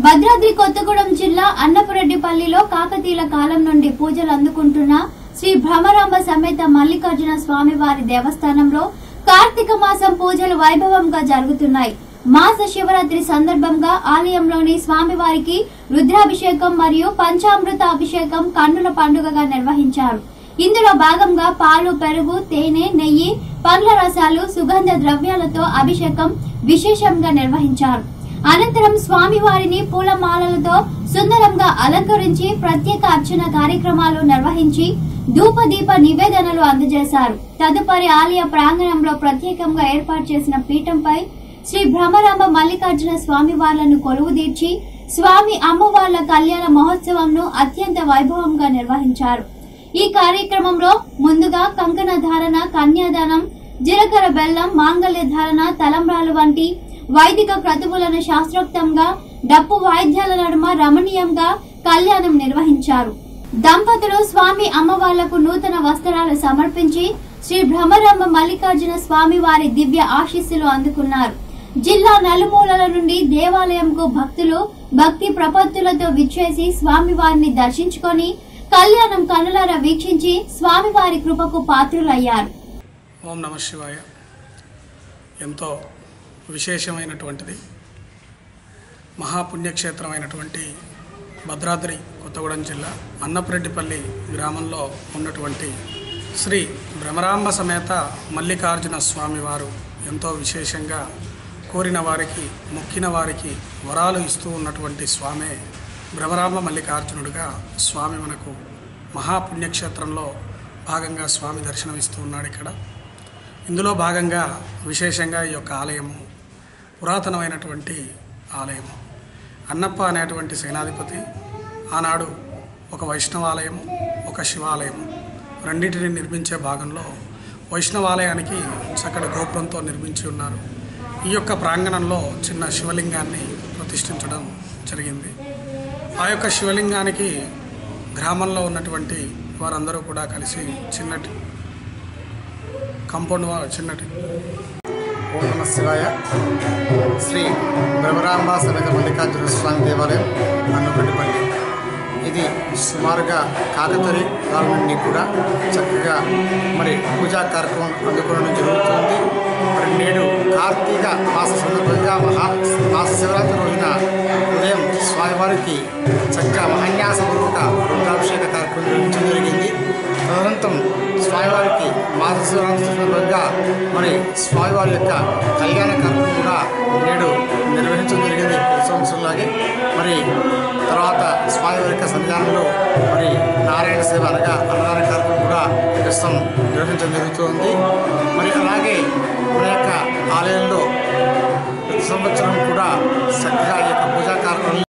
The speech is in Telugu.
భద్రాద్రి కొత్తగూడెం జిల్లా అన్నపురెడ్డిపల్లిలో కాకతీయుల కాలం నుండి పూజలు అందుకుంటున్న శ్రీ భ్రమరాంబ సమేత మల్లికార్జున స్వామి వారి దేవస్థానంలో కార్తీక మాసం పూజలు వైభవంగా జరుగుతున్నాయి మాస శివరాత్రి సందర్భంగా ఆలయంలోని స్వామివారికి రుద్రాభిషేకం మరియు పంచామృత అభిషేకం కన్నుల పండుగగా నిర్వహించారు ఇందులో భాగంగా పాలు పెరుగు తేనె నెయ్యి పండ్ల రసాలు సుగంధ ద్రవ్యాలతో అభిషేకం విశేషంగా నిర్వహించారు అనంతరం స్వామివారిని పూలమాలలతో సుందరంగా అలంకరించి ప్రత్యేక అర్చన కార్యక్రమాలు నిర్వహించి ధూపదీప నివేదనలు అందజేశారు తదుపరి ఆలయ ప్రాంగణంలో ప్రత్యేకంగా ఏర్పాటు చేసిన పీఠంపై శ్రీ భ్రమరాంబ మల్లికార్జున స్వామి వార్లను కొలువుదీర్చి స్వామి అమ్మవార్ల కళ్యాణ మహోత్సవంను అత్యంత వైభవంగా నిర్వహించారు ఈ కార్యక్రమంలో ముందుగా కంకణ ధారణ కన్యాదానం జీలకర్ర బెల్లం మాంగళ్య ధారణ తలంబ్రాలు వంటి వైదిక క్రతువులను శాస్త్రోక్తంగా డప్పు వాయిద్యాల నడుమ రమణీయంగా కళ్యాణం నిర్వహించారు దంపతులు స్వామి అమ్మవార్లకు నూతన వస్త్రాలు సమర్పించి శ్రీ భ్రమరాంబ మల్లికార్జున స్వామి వారి దివ్య ఆశీస్సులు అందుకున్నారు జిల్లా నలుమూలల నుండి దేవాలయంకు భక్తులు భక్తి ప్రపత్తులతో విచ్చేసి స్వామివారిని దర్శించుకొని కళ్యాణం కనులారా వీక్షించి స్వామివారి కృపకు పాత్రులయ్యారు ఓం నమ శివాయ ఎంతో విశేషమైనటువంటిది మహాపుణ్యక్షేత్రమైనటువంటి భద్రాద్రి కొత్తగూడెం జిల్లా అన్నపరెడ్డిపల్లి గ్రామంలో ఉన్నటువంటి శ్రీ భ్రమరాంబ సమేత మల్లికార్జున స్వామి వారు ఎంతో విశేషంగా కోరిన వారికి మొక్కిన వారికి వరాలు ఇస్తూ ఉన్నటువంటి స్వామే భ్రమరాంబ మల్లికార్జునుడిగా స్వామి మనకు మహాపుణ్యక్షేత్రంలో భాగంగా స్వామి దర్శనమిస్తూ ఉన్నాడు ఇక్కడ ఇందులో భాగంగా విశేషంగా ఈ యొక్క ఆలయము పురాతనమైనటువంటి ఆలయము అన్నప్ప అనేటువంటి సేనాధిపతి ఆనాడు ఒక వైష్ణవాలయము ఒక శివాలయము రెండింటిని నిర్మించే భాగంలో వైష్ణవాలయానికి చక్కటి గోపురంతో నిర్మించి ఉన్నారు ఈ యొక్క ప్రాంగణంలో చిన్న శివలింగాన్ని ప్రతిష్ఠించడం జరిగింది ఆ యొక్క శివలింగానికి గ్రామంలో ఉన్నటువంటి వారందరూ కూడా కలిసి చిన్నటి కాంపౌండ్ వా- చిన్నటి ఓం నమ శివాయ శ్రీ బ్రహ్మరాంబ సమేత మల్లికార్జున స్వామి దేవాలయం అన్నపల్లిపల్లి ఇది సుమారుగా కాకతరి కాలం నుండి కూడా చక్కగా మరి పూజా కార్యక్రమం అందుకోవడం జరుగుతుంది మరి నేడు కార్తీక మాస సందర్భంగా మహా మాస శివరాత్రి రోజున ఉదయం స్వామివారికి చక్కగా మహాన్యాసపూర్వక రుద్రాభిషేక కార్యక్రమం నిర్వహించడం జరిగింది తదనంతరం స్వామివారికి మాస శివరాత్రి సందర్భంగా మరి స్వామివారి యొక్క కళ్యాణ కార్యక్రమం కూడా నేడు నిర్వహించడం జరిగింది ప్రతి సంవత్సరంలాగే మరి తర్వాత స్వామివారి యొక్క సన్నిధానంలో మరి నారాయణ సేవ అనగా అన్నదాన కార్యక్రమం కూడా ప్రస్తుతం నిర్వహించడం జరుగుతుంది మరి అలాగే మన యొక్క ఆలయంలో ప్రతి సంవత్సరం కూడా చక్కగా